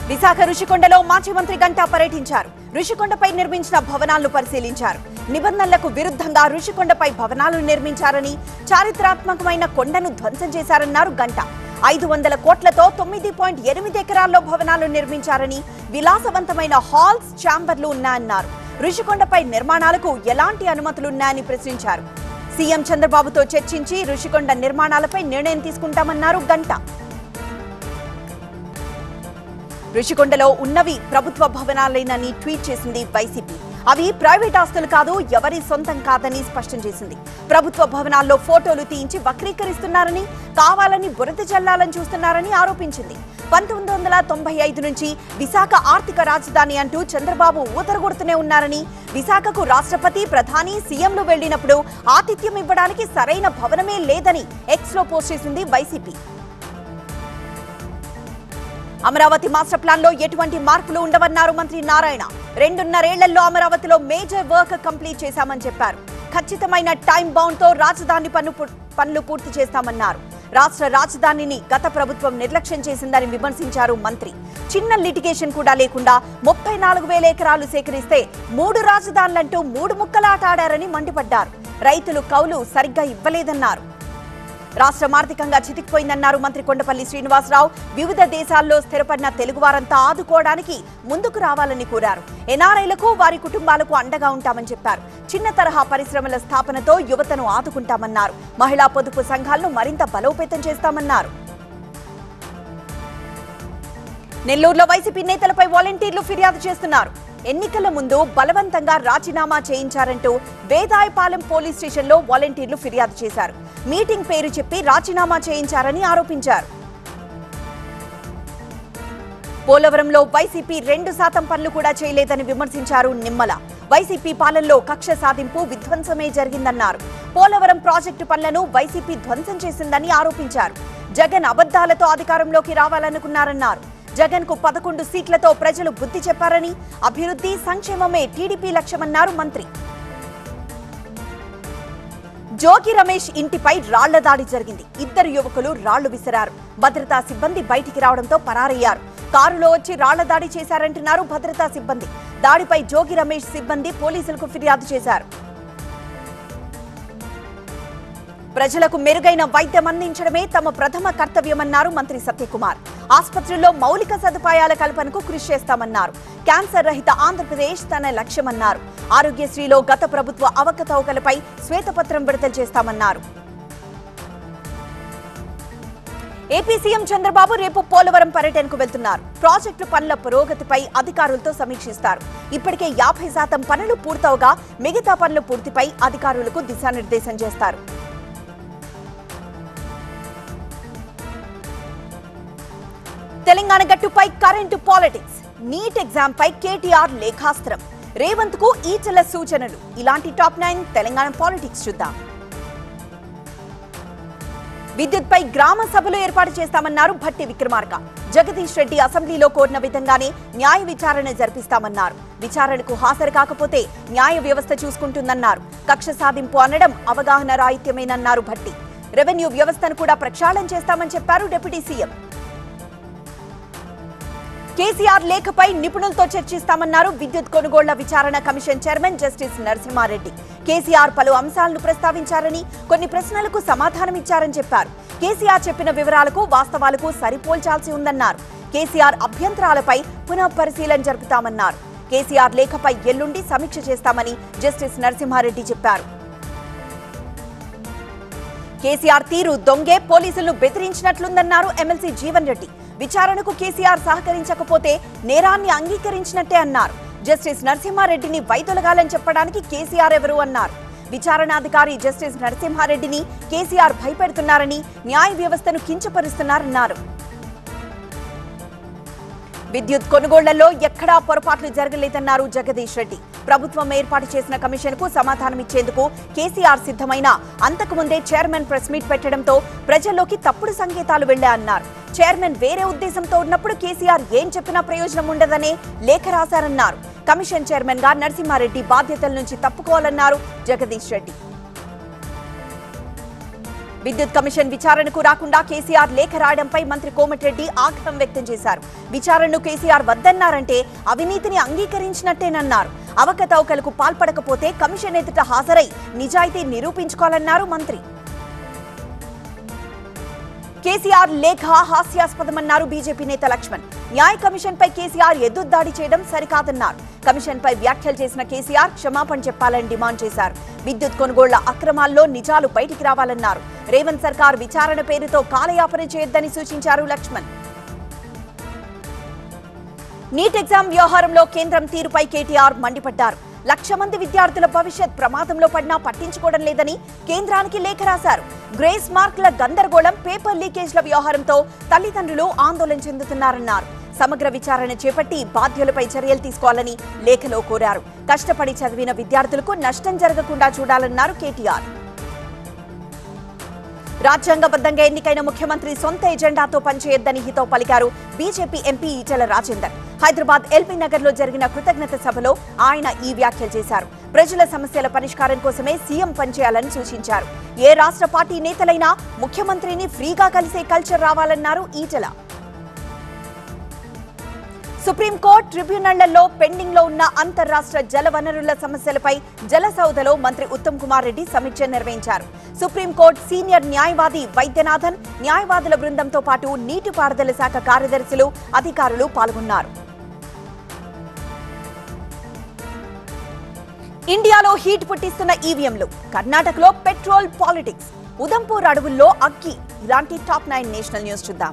విశాఖ రుషికొండలో మాజీ మంత్రి గంటా పర్యటించారు రుషికొండపై నిర్మించిన భవనాలను పరిశీలించారు నిబంధనలకు విరుద్ధంగా రుషికొండపై భవనాలు నిర్మించారని చారిత్రాత్మకమైన కొండను ధ్వంసం చేశారన్నారు గంటా ఐదు వందల కోట్లతో తొమ్మిది పాయింట్ ఎనిమిది ఎకరాల్లో భవనాలు నిర్మించారని విలాసవంతమైన హాల్స్ ఛాంబర్లు ఉన్నాయన్నారు రుషికొండపై నిర్మాణాలకు ఎలాంటి అనుమతులున్నాయని ప్రశ్నించారు సీఎం చంద్రబాబుతో చర్చించి రుషికొండ నిర్మాణాలపై నిర్ణయం తీసుకుంటామన్నారు గంటా రుషికొండలో ఉన్నవి ప్రభుత్వ భవనాలేనని ట్వీట్ చేసింది వైసీపీ అవి ప్రైవేట్ ఆస్తులు కాదు ఎవరి సొంతం కాదని స్పష్టం చేసింది ప్రభుత్వ భవనాల్లో ఫోటోలు తీయించి వక్రీకరిస్తున్నారని కావాలని బురద జల్లాలని చూస్తున్నారని ఆరోపించింది పంతొమ్మిది వందల తొంభై ఐదు నుంచి విశాఖ ఆర్థిక రాజధాని అంటూ చంద్రబాబు ఊతరగొడుతూనే ఉన్నారని విశాఖకు రాష్ట్రపతి ప్రధాని సీఎంలు వెళ్లినప్పుడు ఆతిథ్యం ఇవ్వడానికి సరైన భవనమే లేదని ఎక్స్ లో పోస్ట్ చేసింది వైసీపీ అమరావతి మాస్టర్ ప్లాన్ లో ఎటువంటి మార్పులు ఉండవన్నారు మంత్రి నారాయణ రెండున్నరేళ్లలో అమరావతిలో మేజర్ వర్క్ కంప్లీట్ చేశామని చెప్పారు ఖచ్చితమైన టైం బౌండ్ తో రాజధాని పన్ను పు- పనులు పూర్తి చేస్తామన్నారు రాష్ట్ర రాజధానిని గత ప్రభుత్వం నిర్లక్ష్యం చేసిందని విమర్శించారు మంత్రి చిన్న లిటిగేషన్ కూడా లేకుండా ముప్పై నాలుగు వేల ఎకరాలు సేకరిస్తే మూడు రాజధానులంటూ మూడు ముక్కలాట ఆడారని మండిపడ్డారు రైతులు కౌలు సరిగ్గా ఇవ్వలేదన్నారు రాష్ట్రం ఆర్థికంగా చితికిపోయిందన్నారు మంత్రి కొండపల్లి శ్రీనివాసరావు వివిధ దేశాల్లో స్థిరపడిన తెలుగువారంతా ఆదుకోవడానికి ముందుకు రావాలని కోరారు ఎన్ఆర్ఐలకు వారి కుటుంబాలకు అండగా ఉంటామని చెప్పారు చిన్న తరహా పరిశ్రమల స్థాపనతో యువతను ఆదుకుంటామన్నారు మహిళా పొదుపు సంఘాలను మరింత బలోపేతం చేస్తామన్నారు నెల్లూరులో వైసీపీ నేతలపై వాలంటీర్లు ఫిర్యాదు చేస్తున్నారు ఎన్నికల ముందు బలవంతంగా రాజీనామా చేయించారంటూ వేదాయపాలెం పోలీస్ స్టేషన్లో వాలంటీర్లు ఫిర్యాదు చేశారు మీటింగ్ పేరు చెప్పి రాజీనామా చేయించారని ఆరోపించారు పోలవరంలో వైసీపీ రెండు శాతం పనులు కూడా చేయలేదని విమర్శించారు నిమ్మల వైసీపీ పాలనలో కక్ష సాధింపు విధ్వంసమే జరిగిందన్నారు పోలవరం ప్రాజెక్టు పనులను వైసీపీ ధ్వంసం చేసిందని ఆరోపించారు జగన్ అబద్ధాలతో అధికారంలోకి రావాలనుకున్నారన్నారు జగన్ కు పదకొండు సీట్లతో ప్రజలు బుద్ధి చెప్పారని అభివృద్ధి సంక్షేమమే టీడీపీ లక్ష్యమన్నారు మంత్రి జోగి రమేష్ ఇంటిపై రాళ్ల దాడి జరిగింది ఇద్దరు యువకులు రాళ్లు విసిరారు భద్రతా సిబ్బంది బయటికి రావడంతో పరారయ్యారు కారులో వచ్చి రాళ్ల దాడి చేశారంటున్నారు భద్రతా సిబ్బంది దాడిపై జోగి రమేష్ సిబ్బంది పోలీసులకు ఫిర్యాదు చేశారు ప్రజలకు మెరుగైన వైద్యం అందించడమే తమ ప్రథమ కర్తవ్యమన్నారు మంత్రి సత్యకుమార్ ఆసుపత్రుల్లో మౌలిక సదుపాయాల కల్పనకు కృషి చేస్తామన్నారు క్యాన్సర్ రహిత ఆంధ్రప్రదేశ్ తన లక్ష్యమన్నారు ఆరోగ్యశ్రీలో గత ప్రభుత్వ అవకతవకలపై శ్వేతపత్రం విడుదల చేస్తామన్నారు ఏపీ సీఎం చంద్రబాబు రేపు పోలవరం పర్యటనకు వెళ్తున్నారు ప్రాజెక్టు పనుల పురోగతిపై అధికారులతో సమీక్షిస్తారు ఇప్పటికే యాభై శాతం పనులు పూర్తవగా మిగతా పనుల పూర్తిపై అధికారులకు దిశానిర్దేశం చేస్తారు తెలంగాణ గట్టుపై కరెంటు పాలిటిక్స్ నీట్ ఎగ్జామ్ పై కేటీఆర్ లేఖాస్త్రం రేవంత్ కు ఈచల సూచనలు ఇలాంటి టాప్ నైన్ తెలంగాణ పాలిటిక్స్ చూద్దాం విద్యుత్ పై గ్రామ సభలు ఏర్పాటు చేస్తామన్నారు భట్టి విక్రమార్క జగదీష్ రెడ్డి అసెంబ్లీలో కోరిన విధంగానే న్యాయ విచారణ జరిపిస్తామన్నారు విచారణకు హాజరు కాకపోతే న్యాయ వ్యవస్థ చూసుకుంటుందన్నారు కక్ష సాధింపు అనడం అవగాహన రాహిత్యమేనన్నారు భట్టి రెవెన్యూ వ్యవస్థను కూడా ప్రక్షాళన చేస్తామని చెప్పారు డిప్యూటీ సీఎం కేసీఆర్ లేఖపై నిపుణులతో చర్చిస్తామన్నారు విద్యుత్ కొనుగోళ్ల విచారణ commission chairman justice Narasimha Reddy KCR పలు అంశాలను ప్రస్తావించారని కొన్ని ప్రశ్నలకు సమాధానమిచ్చారని చెప్పారు కేసీఆర్ చెప్పిన వివరాలకు వాస్తవాలకు సరిపోల్చాల్సి ఉందన్నారు కేసీఆర్ అభ్యంతరాలపై పునః పరిశీలన జరుపుతామన్నారు కేసీఆర్ లేఖపై ఎల్లుండి సమీక్ష చేస్తామని జస్టిస్ నరసింహారెడ్డి చెప్పారు కేసీఆర్ తీరు దొంగే పోలీసులను బెదిరించినట్లుందన్నారు ఎమ్మెల్సీ జీవన్ రెడ్డి విచారణకు కేసీఆర్ సహకరించకపోతే నేరాన్ని అంగీకరించినట్టే అన్నారు జస్టిస్ నరసింహారెడ్డిని వైదొలగాలని చెప్పడానికి కేసీఆర్ ఎవరు అన్నారు విచారణాధికారి జస్టిస్ నరసింహారెడ్డిని కేసీఆర్ భయపెడుతున్నారని న్యాయ వ్యవస్థను కించపరుస్తున్నారన్నారు విద్యుత్ కొనుగోళ్లలో ఎక్కడా పొరపాట్లు జరగలేదన్నారు జగదీష్ రెడ్డి ప్రభుత్వం ఏర్పాటు చేసిన కమిషన్ కు సమాధానమిచ్చేందుకు కేసీఆర్ సిద్ధమైన అంతకుముందే చైర్మన్ ప్రెస్ మీట్ పెట్టడంతో ప్రజల్లోకి తప్పుడు సంకేతాలు వెళ్లాయన్నారు చైర్మన్ వేరే ఉద్దేశంతో ఉన్నప్పుడు కేసీఆర్ ఏం చెప్పినా ప్రయోజనం ఉండదనే లేఖ రాశారన్నారు కమిషన్ చైర్మన్ గా నరసింహారెడ్డి బాధ్యతల నుంచి తప్పుకోవాలన్నారు జగదీష్ రెడ్డి విద్యుత్ కమిషన్ విచారణకు రాకుండా కేసీఆర్ లేఖ రాయడంపై మంత్రి కోమటిరెడ్డి ఆగ్రహం వ్యక్తం చేశారు విచారణను కేసీఆర్ వద్దన్నారంటే అవినీతిని అంగీకరించినట్టేనన్నారు అవకతవకలకు పాల్పడకపోతే కమిషన్ ఎదుట హాజరై నిజాయితీ నిరూపించుకోవాలన్నారు మంత్రి కేసీఆర్ లేఖ హాస్యాస్పదమన్నారు బీజేపీ నేత లక్ష్మణ్ న్యాయ కమిషన్ పై కేసీఆర్ ఎదురుదాడి చేయడం సరికాదన్నారు కమిషన్ పై వ్యాఖ్యలు చేసిన కేసీఆర్ క్షమాపణ చెప్పాలని డిమాండ్ చేశారు విద్యుత్ కొనుగోళ్ల అక్రమాల్లో నిజాలు బయటికి రావాలన్నారు రేవంత్ సర్కార్ విచారణ పేరుతో కాలయాపన చేయొద్దని సూచించారు లక్ష్మణ్ నీట్ ఎగ్జామ్ వ్యవహారంలో కేంద్రం తీరుపై కేటీఆర్ మండిపడ్డారు లక్ష మంది విద్యార్థుల భవిష్యత్ ప్రమాదంలో పడినా పట్టించుకోవడం లేదని కేంద్రానికి లేఖ రాశారు గ్రేస్ మార్కుల గందరగోళం పేపర్ లీకేజ్ల వ్యవహారంతో తల్లిదండ్రులు ఆందోళన చెందుతున్నారన్నారు సమగ్ర విచారణ చేపట్టి బాధ్యులపై చర్యలు తీసుకోవాలని లేఖలో కోరారు కష్టపడి చదివిన విద్యార్థులకు నష్టం జరగకుండా చూడాలన్నారు కేటీఆర్ రాజ్యాంగబద్ధంగా ఎన్నికైన ముఖ్యమంత్రి సొంత ఎజెండాతో పనిచేయొద్దని హితో పలికారు BJP MP Etela Rajender Hyderabad LB Nagar లో జరిగిన కృతజ్ఞత సభలో ఆయన ఈ వ్యాఖ్యలు చేశారు ప్రజల సమస్యల పరిష్కారం కోసమే సీఎం పనిచేయాలని సూచించారు ఏ రాష్ట్ర పార్టీ నేతలైనా ముఖ్యమంత్రిని ఫ్రీగా కలిసే కల్చర్ రావాలన్నారు ఈటెల సుప్రీంకోర్టు ట్రిబ్యునళ్లలో పెండింగ్ లో ఉన్న అంతర్రాష్ట్ర జల వనరుల సమస్యలపై జలసౌధలో మంత్రి ఉత్తమ్ కుమార్ రెడ్డి సమీక్ష నిర్వహించారు సుప్రీంకోర్టు సీనియర్ న్యాయవాది వైద్యనాథన్ న్యాయవాదుల బృందంతో పాటు నీటిపారుదల శాఖ కార్యదర్శులు అధికారులు పాల్గొన్నారు ఇండియాలో హీట్ పుట్టిస్తున్న ఈవీఎంలు కర్ణాటకలో పెట్రోల్ పాలిటిక్స్ ఉదంపూర్ అడవుల్లో అగ్గి ఇలాంటి టాప్ నైన్ నేషనల్ న్యూస్ చూద్దాం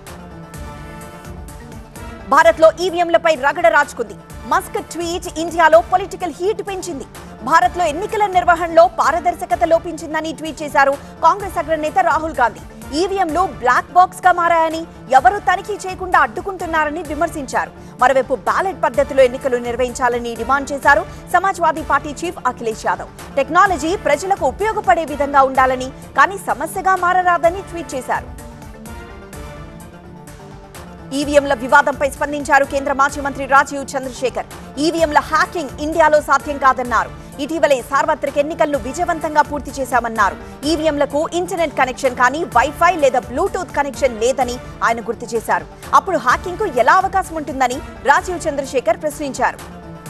భారత్ లో ఈవీఎంలపై రగడ రాచుకుంది మస్క్ ట్వీట్ ఇండియాలో పొలిటికల్ హీట్ పెంచింది భారత్ లో ఎన్నికల నిర్వహణలో పారదర్శకత లోపించిందని ట్వీట్ చేశారు కాంగ్రెస్ అగ్రనేత రాహుల్ గాంధీ ఈవీఎంలు బ్లాక్ బాక్స్ గా మారాయని ఎవరూ తనిఖీ చేయకుండా అడ్డుకుంటున్నారని విమర్శించారు మరోవైపు బ్యాలెట్ పద్ధతిలో ఎన్నికలు నిర్వహించాలని డిమాండ్ చేశారు Samajwadi party chief Akhilesh Yadav technology ప్రజలకు ఉపయోగపడే విధంగా ఉండాలని కానీ సమస్యగా మారరాదని ట్వీట్ చేశారు ఈవీఎంల వివాదంపై స్పందించారు కేంద్ర మాజీ మంత్రి రాజీవ్ చంద్రశేఖర్ ఈవీఎంల హ్యాకింగ్ ఇండియాలో సాధ్యం కాదన్నారు ఇటీవలే సార్వత్రిక ఎన్నికలను విజయవంతంగా పూర్తి చేశామన్నారు ఈవీఎంలకు ఇంటర్నెట్ కనెక్షన్ కానీ వైఫై లేదా బ్లూటూత్ కనెక్షన్ లేదని ఆయన గుర్తు చేశారు అప్పుడు హ్యాకింగ్ కు ఎలా అవకాశం ఉంటుందని రాజీవ్ చంద్రశేఖర్ ప్రశ్నించారు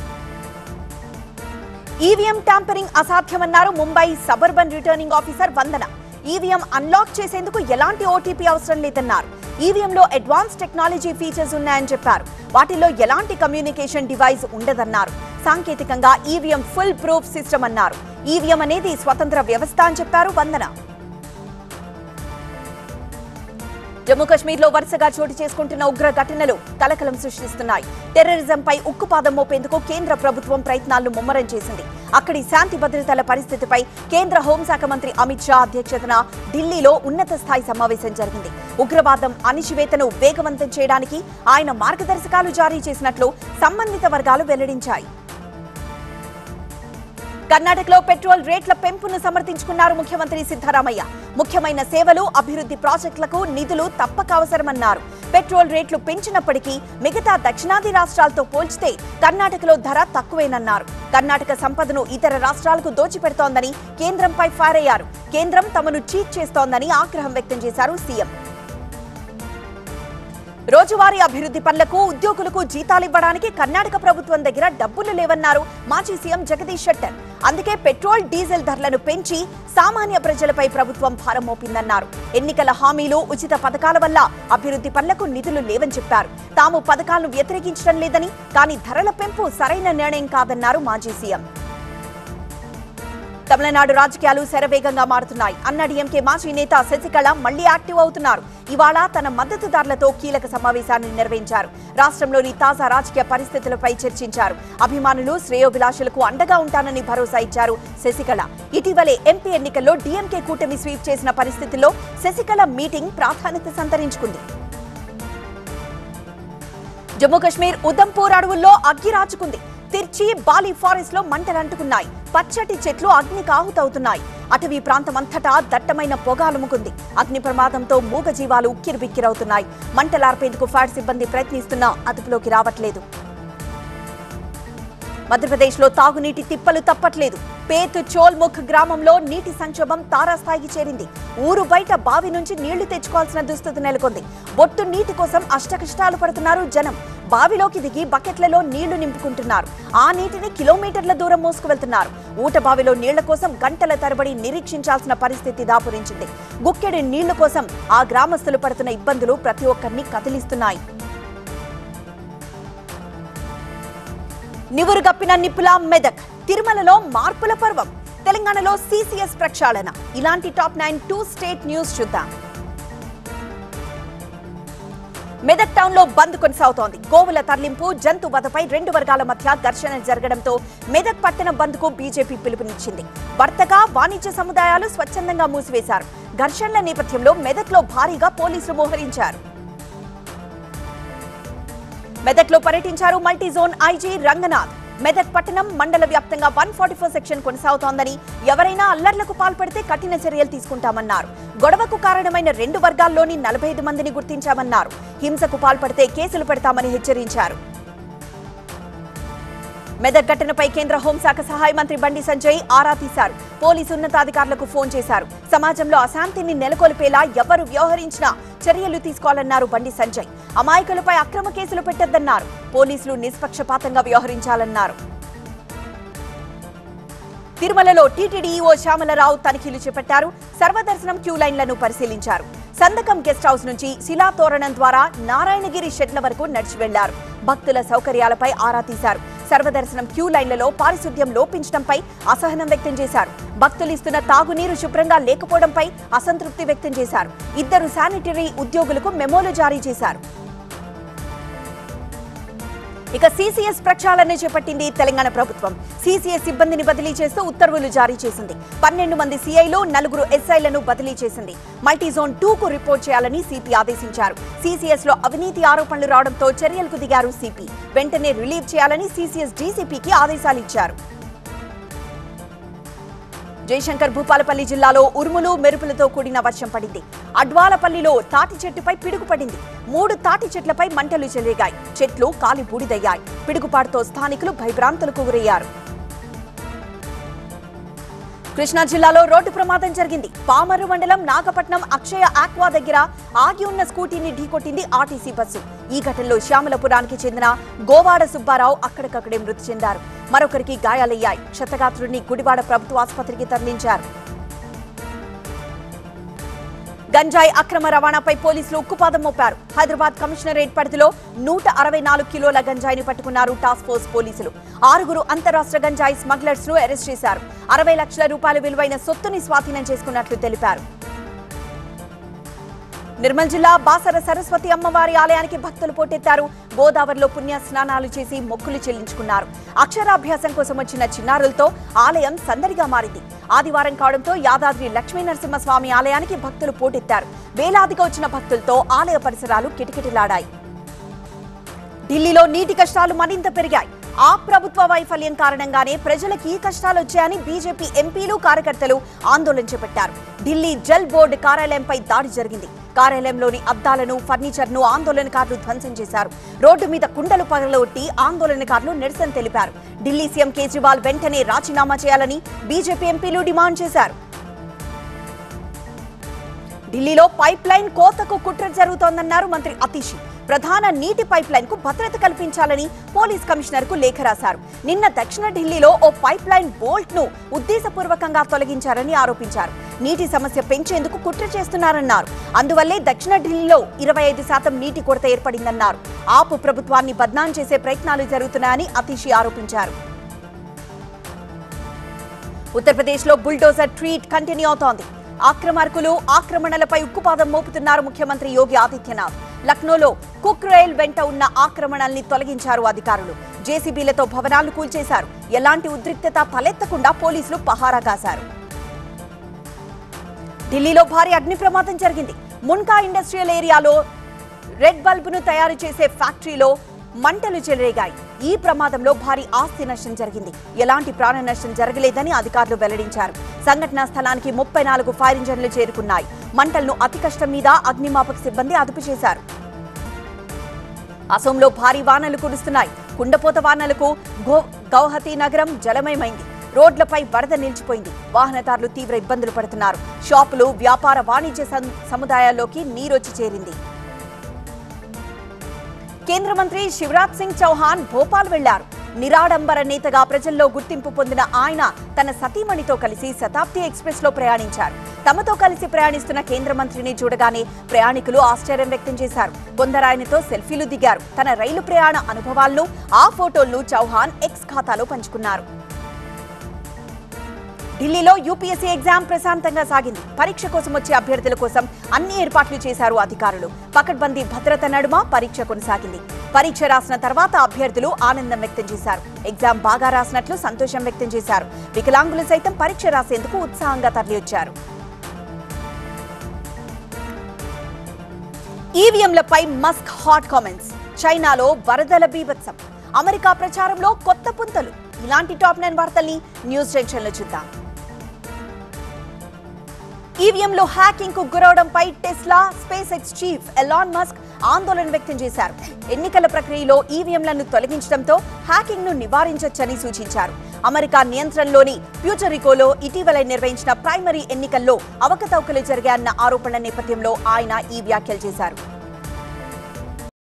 ఈవీఎం ట్యాంపరింగ్ అసాధ్యమన్నారు Mumbai suburban returning officer Vandana EVM unlock చేసేందుకు ఎలాంటి ఓటీపీ అవసరం లేదన్నారు ఈవీఎంలో అడ్వాన్స్ టెక్నాలజీ ఫీచర్స్ ఉన్నాయని చెప్పారు వాటిలో ఎలాంటి కమ్యూనికేషన్ డివైస్ ఉండదన్నారు సాంకేతికంగా ఈవీఎం ఫుల్ ప్రూఫ్ సిస్టమ్ అన్నారు ఈవీఎం అనేది స్వతంత్ర వ్యవస్థ అని చెప్పారు వందన జమ్మూ కశ్మీర్లో వరుసగా చోటు చేసుకుంటున్న ఉగ్ర ఘటనలు కలకలం సృష్టిస్తున్నాయి టెర్రరిజంపై ఉక్కుపాదం మోపేందుకు కేంద్ర ప్రభుత్వం ప్రయత్నాలను ముమ్మరం చేసింది అక్కడి శాంతి భద్రతల పరిస్థితిపై కేంద్ర హోంశాఖ మంత్రి అమిత్ షా అధ్యక్షతన ఢిల్లీలో ఉన్నత స్థాయి సమావేశం జరిగింది ఉగ్రవాదం అణిచివేతను వేగవంతం చేయడానికి ఆయన మార్గదర్శకాలు జారీ చేసినట్లు సంబంధిత వర్గాలు వెల్లడించాయి కర్ణాటకలో పెట్రోల్ రేట్ల పెంపును సమర్థించుకున్నారు ముఖ్యమంత్రి సిద్ధరామయ్య ముఖ్యమైన సేవలు అభివృద్ధి ప్రాజెక్టులకు నిధులు తప్పక అవసరమన్నారు పెట్రోల్ రేట్లు పెంచినప్పటికీ మిగతా దక్షిణాది రాష్ట్రాలతో పోల్చితే కర్ణాటకలో ధర తక్కువేనన్నారు కర్ణాటక సంపదను ఇతర రాష్ట్రాలకు దోచిపెడుతోందని కేంద్రంపై ఫైర్ అయ్యారు కేంద్రం తమను చీట్ చేస్తోందని ఆగ్రహం వ్యక్తం చేశారు సీఎం రోజువారీ అభివృద్ధి పనులకు ఉద్యోగులకు జీతాలివ్వడానికి కర్ణాటక ప్రభుత్వం దగ్గర డబ్బులు లేవన్నారు మాజీ సీఎం జగదీష్ షెట్టర్ అందుకే పెట్రోల్ డీజిల్ ధరలను పెంచి సామాన్య ప్రజలపై ప్రభుత్వం భారం మోపిందన్నారు ఎన్నికల హామీలు ఉచిత పథకాల వల్ల అభివృద్ధి పనులకు నిధులు లేవని చెప్పారు తాము పథకాలను వ్యతిరేకించడం లేదని కానీ ధరల పెంపు సరైన నిర్ణయం కాదన్నారు మాజీ సీఎం తమిళనాడు రాజకీయాలు శరవేగంగా మారుతున్నాయి అన్నాడీఎంకే మాజీ నేత శశికళ మళ్లీ యాక్టివ్ అవుతున్నారు ఇవాళ తన మద్దతుదారులతో కీలక సమావేశాన్ని నిర్వహించారు రాష్ట్రంలోని తాజా రాజకీయ పరిస్థితులపై చర్చించారు అభిమానులు శ్రేయోభిలాషులకు అండగా ఉంటానని భరోసా ఇచ్చారు శశికళ ఇటీవలే ఎంపీ ఎన్నికల్లో డీఎంకే కూటమి స్వీప్ చేసిన పరిస్థితుల్లో శశికళ మీటింగ్ ప్రాధాన్యత సంతరించుకుంది జమ్మూ కశ్మీర్ ఉదంపూర్ అడవుల్లో అగ్గి రాచుకుంది తిర్చి బాలి ఫారెస్ట్ లో మంటలు అంటుకున్నాయి పచ్చటి చెట్లు అగ్నికి ఆహుతవుతున్నాయి అటవీ ప్రాంతం అంతటా దట్టమైన పొగ అలుముకుంది అగ్ని ప్రమాదంతో మూగ జీవాలు ఉక్కిరిబిక్కిరవుతున్నాయి మంటలార్పేందుకు ఫైర్ సిబ్బంది ప్రయత్నిస్తున్నా అదుపులోకి రావట్లేదు మధ్యప్రదేశ్లో తాగునీటి తిప్పలు తప్పట్లేదు పేత్ చోల్ముఖ్ గ్రామంలో నీటి సంక్షోభం తారాస్థాయికి చేరింది ఊరు బయట బావి నుంచి నీళ్లు తెచ్చుకోవాల్సిన దుస్థితి నెలకొంది బొట్టు నీటి కోసం అష్టకష్టాలు పడుతున్నారు జనం బావిలోకి దిగి బకెట్లలో నీళ్లు నింపుకుంటున్నారు ఆ నీటిని కిలోమీటర్ల దూరం మోసుకు వెళ్తున్నారు ఊట బావిలో నీళ్ల కోసం గంటల తరబడి నిరీక్షించాల్సిన పరిస్థితి దాపురించింది గుక్కెడి నీళ్ల కోసం ఆ గ్రామస్తులు పడుతున్న ఇబ్బందులు ప్రతి ఒక్కరిని కదిలిస్తున్నాయి నివురుగప్పిన నిప్పుల మెదక్ తిరుమలలో మార్పుల పర్వం తెలంగాణలో సిసిఎస్ ప్రక్షాళన ఇలాంటి top nine two state news చూద్దాం మెదక్ టౌన్ లో బంద్ కొనసాగుతోంది గోవుల తరలింపు జంతు వధపై రెండు వర్గాల మధ్య ఘర్షణ జరగడంతో మెదక్ పట్టణ బంద్ కు బీజేపీ పిలుపునిచ్చింది వర్తక వాణిజ్య సముదాయాలు స్వచ్ఛందంగా మూసివేశారు ఘర్షణల నేపథ్యంలో మెదక్ లో భారీగా పోలీసులు మోహరించారు మెదక్ లో పర్యటించారు multi zone IG Ranganath Medak పట్టణం మండల వ్యాప్తంగా వన్ ఫార్టీ ఫోర్ సెక్షన్ కొనసాగుతోందని ఎవరైనా అల్లర్లకు పాల్పడితే కఠిన చర్యలు తీసుకుంటామన్నారు గొడవకు కారణమైన రెండు వర్గాల్లోని నలభై ఐదు మందిని గుర్తించామన్నారు హింసకు పాల్పడితే కేసులు పెడతామని హెచ్చరించారు మెదక్ ఘటనపై కేంద్ర హోంశాఖ సహాయ మంత్రి బండి సంజయ్ ఆరా తీశారు పోలీసు ఉన్నతాధికారులకు ఫోన్ చేశారు సమాజంలో అశాంతిని నెలకొల్పేలా ఎవరు వ్యవహరించినా చర్యలు తీసుకోవాలన్నారు బండి సంజయ్ అమాయకులపై అక్రమ కేసులు పెట్టొద్దన్నారు పోలీసులు నిష్పక్షపాతంగా వ్యవహరించాలన్నారు తిరుమలలో టీటీడీ ఈవో శ్యామలరావు తనిఖీలు చేపట్టారు సర్వదర్శనం క్యూ లైన్లను పరిశీలించారు సందకం గెస్ట్ హౌస్ నుంచి శిలా తోరణం ద్వారా నారాయణగిరి షెడ్ల వరకు నడిచి వెళ్లారు భక్తుల సౌకర్యాలపై ఆరా తీశారు సర్వదర్శనం క్యూ లైన్లలో పారిశుద్ధ్యం లోపించడంపై అసహనం వ్యక్తం చేశారు భక్తులు ఇస్తున్న తాగునీరు శుభ్రంగా లేకపోవడంపై అసంతృప్తి వ్యక్తం చేశారు ఇద్దరు శానిటరీ ఉద్యోగులకు మెమోలు జారీ చేశారు ఇక సీసీఎస్ ప్రక్షాళన చేపట్టింది తెలంగాణ ప్రభుత్వం సీసీఎస్ సిబ్బందిని బదిలీ చేస్తూ ఉత్తర్వులు జారీ చేసింది పన్నెండు మంది సీఐలు నలుగురు ఎస్ఐలను బదిలీ చేసింది మల్టీ జోన్ టూ కు రిపోర్ట్ చేయాలని సిపి ఆదేశించారు సీసీఎస్ లో అవినీతి ఆరోపణలు రావడంతో చర్యలకు దిగారు సిపి వెంటనే రిలీవ్ చేయాలని సీసీఎస్ డీసీపీకి ఆదేశాలు ఇచ్చారు జయశంకర్ భూపాలపల్లి జిల్లాలో ఉరుములు మెరుపులతో కూడిన వర్షం పడింది అడ్వాలపల్లిలో తాటి చెట్టుపై పిడుగు పడింది మూడు తాటి చెట్లపై మంటలు చెలరేగాయి చెట్లు కాలి బూడిదయ్యాయి పిడుగుపాటుతో స్థానికులు భయభ్రాంతులకు గురయ్యారు కృష్ణా జిల్లాలో రోడ్డు ప్రమాదం జరిగింది పామర్రు మండలం నాగపట్నం అక్షయ ఆక్వా దగ్గర ఆగి ఉన్న స్కూటీని ఢీకొట్టింది ఆర్టీసీ బస్సు ఈ ఘటనలో శ్యామలపురానికి చెందిన గోవాడ సుబ్బారావు అక్కడికక్కడే మృతి చెందారు మరొకరికి గాయాలయ్యాయి క్షతగాత్రుడిని గుడివాడ ప్రభుత్వ ఆసుపత్రికి తరలించారు గంజాయి అక్రమ రవాణాపై పోలీసులు ఉక్కుపాదం మోపారు హైదరాబాద్ కమిషనరేట్ పరిధిలో నూట అరవై నాలుగు కిలోల గంజాయిని పట్టుకున్నారు టాస్క్ ఫోర్స్ పోలీసులు ఆరుగురు అంతరాష్ట్ర గంజాయి స్మగ్లర్స్ ను అరెస్ట్ చేశారు అరవై లక్షల రూపాయల విలువైన సొత్తుని స్వాధీనం చేసుకున్నట్లు తెలిపారు నిర్మల్ జిల్లా బాసర సరస్వతి అమ్మవారి ఆలయానికి భక్తులు పోటెత్తారు గోదావరిలో పుణ్య స్నానాలు చేసి మొక్కులు చెల్లించుకున్నారు అక్షరాభ్యాసం కోసం వచ్చిన చిన్నారులతో ఆలయం సందడిగా మారింది ఆదివారం కావడంతో యాదాద్రి లక్ష్మీ నరసింహస్వామి ఆలయానికి భక్తులు పోటెత్తారు వేలాదిగా వచ్చిన భక్తులతో ఆలయ పరిసరాలు కిటకిటలాడాయి ఢిల్లీలో నీటి కష్టాలు మరింత పెరిగాయి ఆ ప్రభుత్వ వైఫల్యం కారణంగానే ప్రజలకు ఈ కష్టాలు వచ్చాయని బీజేపీ ఎంపీలు కార్యకర్తలు ఆందోళన చేపట్టారు ఢిల్లీ జల్ బోర్డు కార్యాలయంపై దాడి జరిగింది కార్యాలయంలోని అద్దాలను ఫర్నిచర్ ను ఆందోళనకారులు ధ్వంసం చేశారు రోడ్డు మీద కుండలు పగలగొట్టి ఆందోళనకారులు నిరసన తెలిపారు ఢిల్లీ సీఎం కేజ్రీవాల్ వెంటనే రాజీనామా చేయాలని బీజేపీ ఎంపీలు డిమాండ్ చేశారు ఢిల్లీలో పైప్ లైన్ కోతకు కుట్ర జరుగుతోందన్నారు మంత్రి అతీష్ ప్రధాన నీటి పైప్ లైన్ కు భద్రత కల్పించాలని పోలీస్ కమిషనర్ కు లేఖ రాశారు నిన్న దక్షిణ ఢిల్లీలో ఓ పైప్ లైన్ బోల్ట్ ను ఉద్దేశపూర్వకంగా తొలగించారని ఆరోపించారు నీటి సమస్య పెంచేందుకు కుట్ర చేస్తున్నారన్నారు అందువల్లే దక్షిణ ఢిల్లీలో ఇరవై ఐదు శాతం నీటి కొరత ఏర్పడిందన్నారు ఆపు ప్రభుత్వాన్ని బద్నాం చేసే ప్రయత్నాలు జరుగుతున్నాయని అతీషి ఆరోపించారు ఉత్తరప్రదేశ్లో బుల్డోజర్ ట్రీట్ కంటిన్యూ అవుతోంది ఆక్రమార్కులు ఆక్రమణలపై ఉక్కుపాదం మోపుతున్నారు ముఖ్యమంత్రి యోగి ఆదిత్యనాథ్ లక్నోలో కుక్ రైల్ వెంట ఉన్న ఆక్రమణల్ని తొలగించారు అధికారులు జేసీబీలతో భవనాలు కూల్చేశారు ఎలాంటి ఉద్రిక్తత తలెత్తకుండా పోలీసులు పహారా కాశారు ఢిల్లీలో భారీ అగ్ని ప్రమాదం జరిగింది మున్కా ఇండస్ట్రియల్ ఏరియాలో రెడ్ బల్బును తయారు చేసే ఫ్యాక్టరీలో మంటలు చెలరేగాయి ఈ ప్రమాదంలో భారీ ఆస్తి నష్టం జరిగింది ఎలాంటి ప్రాణ నష్టం జరగలేదని అధికారులు వెల్లడించారు సంఘటనా స్థలానికి ముప్పై నాలుగు ఫైర్ ఇంజన్లు చేరుకున్నాయి మంటలను అతి కష్టం మీద అగ్నిమాపక సిబ్బంది అదుపు చేశారు అసోంలో భారీ వానలు కురుస్తున్నాయి కుండపోత వానలకు గో గౌహతి నగరం జలమయమైంది రోడ్లపై వరద నిలిచిపోయింది వాహనదారులు తీవ్ర ఇబ్బందులు పడుతున్నారు షాపులు వ్యాపార వాణిజ్య సం- సముదాయాల్లోకి నీరొచ్చి చేరింది కేంద్ర మంత్రి శివరాజ్ సింగ్ చౌహాన్ భోపాల్ వెళ్లారు నిరాడంబర నేతగా ప్రజల్లో గుర్తింపు పొందిన ఆయన తన సతీమణితో కలిసి శతాబ్ది ఎక్స్ప్రెస్ లో ప్రయాణించారు తమతో కలిసి ప్రయాణిస్తున్న కేంద్ర మంత్రిని చూడగానే ప్రయాణికులు ఆశ్చర్యం వ్యక్తం చేశారు కొందరు ఆయనతో సెల్ఫీలు దిగారు తన రైలు ప్రయాణ అనుభవాలను ఆ ఫోటోలను చౌహాన్ ఎక్స్ ఖాతాలో పంచుకున్నారు ఢిల్లీలో యూపీఎస్సీ ఎగ్జామ్ ప్రశాంతంగా సాగింది పరీక్ష కోసం వచ్చే అభ్యర్థుల కోసం అన్ని ఏర్పాట్లు చేశారు అధికారులు పకడ్బందీ భద్రత నడుమ పరీక్ష కొనసాగింది పరీక్ష రాసిన తర్వాత అభ్యర్థులు ఆనందం వ్యక్తం చేశారు ఎగ్జామ్ బాగా రాసినట్లు సంతోషం వ్యక్తం చేశారు వికలాంగులు సైతం పరీక్ష రాసేందుకు ఉత్సాహంగా తరలివచ్చారు ఈవీఎంలపై మస్క్ హాట్ కామెంట్స్ చైనాలో వరదల బీభత్సం అమెరికా ప్రచారంలో కొత్త పుంతలు ఇలాంటి టాప్ నైన్ వార్తల్ని న్యూస్ జంక్షన్లో చూద్దాం ఈవీఎంలో హ్యాకింగ్ కు గురవడంపై Tesla SpaceX chief Elon Musk ఆందోళన వ్యక్తం చేశారు ఎన్నికల ప్రక్రియలో ఈవీఎంలను తొలగించడంతో హ్యాకింగ్ ను నివారించొచ్చని సూచించారు అమెరికా నియంత్రణలోని ప్యూచరికోలో ఇటీవల నిర్వహించిన ప్రైమరీ ఎన్నికల్లో అవకతవకలు జరిగాయన్న ఆరోపణల నేపథ్యంలో ఆయన ఈ వ్యాఖ్యలు చేశారు